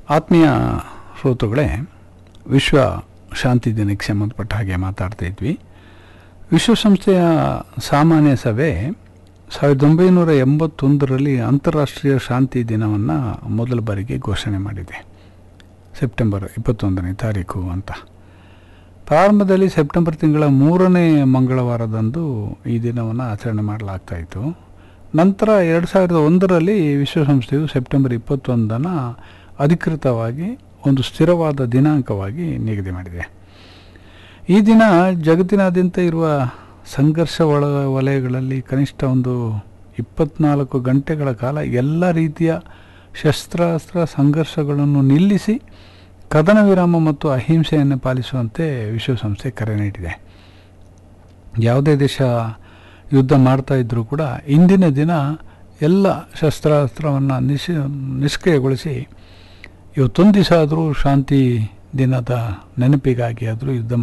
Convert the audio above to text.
ಆತ್ಮೀಯ ಶ್ರೋತೃಗಳೇ ವಿಶ್ವ ಶಾಂತಿ ದಿನಕ್ಕೆ ಸಂಬಂಧಪಟ್ಟ ಹಾಗೆ ಮಾತಾಡ್ತಾ ಇದ್ವಿ ವಿಶ್ವಸಂಸ್ಥೆಯ ಸಾಮಾನ್ಯ ಸಭೆ ಸಾವಿರದ ಒಂಬೈನೂರ ಎಂಬತ್ತೊಂದರಲ್ಲಿ ಅಂತಾರಾಷ್ಟ್ರೀಯ ಶಾಂತಿ ದಿನವನ್ನು ಮೊದಲ ಬಾರಿಗೆ ಘೋಷಣೆ ಮಾಡಿದೆ ಸೆಪ್ಟೆಂಬರ್ ಇಪ್ಪತ್ತೊಂದನೇ ತಾರೀಕು ಅಂತ ಪ್ರಾರಂಭದಲ್ಲಿ ಸೆಪ್ಟೆಂಬರ್ ತಿಂಗಳ ಮೂರನೇ ಮಂಗಳವಾರದಂದು ಈ ದಿನವನ್ನು ಆಚರಣೆ ಮಾಡಲಾಗ್ತಾ ಇತ್ತು ನಂತರ ಎರಡು ಸಾವಿರದ ಒಂದರಲ್ಲಿ ವಿಶ್ವಸಂಸ್ಥೆಯು ಸೆಪ್ಟೆಂಬರ್ ಇಪ್ಪತ್ತೊಂದನ್ನು ಅಧಿಕೃತವಾಗಿ ಒಂದು ಸ್ಥಿರವಾದ ದಿನಾಂಕವಾಗಿ ನಿಗದಿ ಮಾಡಿದೆ ಈ ದಿನ ಜಗತ್ತಿನಾದ್ಯಂತ ಇರುವ ಸಂಘರ್ಷ ಒಳ ವಲಯಗಳಲ್ಲಿ ಕನಿಷ್ಠ ಒಂದು ಇಪ್ಪತ್ನಾಲ್ಕು ಗಂಟೆಗಳ ಕಾಲ ಎಲ್ಲ ರೀತಿಯ ಶಸ್ತ್ರಾಸ್ತ್ರ ಸಂಘರ್ಷಗಳನ್ನು ನಿಲ್ಲಿಸಿ ಕದನ ವಿರಾಮ ಮತ್ತು ಅಹಿಂಸೆಯನ್ನು ಪಾಲಿಸುವಂತೆ ವಿಶ್ವಸಂಸ್ಥೆ ಕರೆ ನೀಡಿದೆ ಯಾವುದೇ ದೇಶ ಯುದ್ಧ ಮಾಡ್ತಾ ಇದ್ದರೂ ಕೂಡ ಇಂದಿನ ದಿನ ಎಲ್ಲ ಶಸ್ತ್ರಾಸ್ತ್ರವನ್ನು ನಿಶ್ ನಿಷ್ಕ್ರಿಯಗೊಳಿಸಿ ಇವತ್ತೊಂದು ದಿವಸ ಆದರೂ ಶಾಂತಿ ದಿನದ ನೆನಪಿಗಾಗಿ ಆದರೂ ಯುದ್ಧ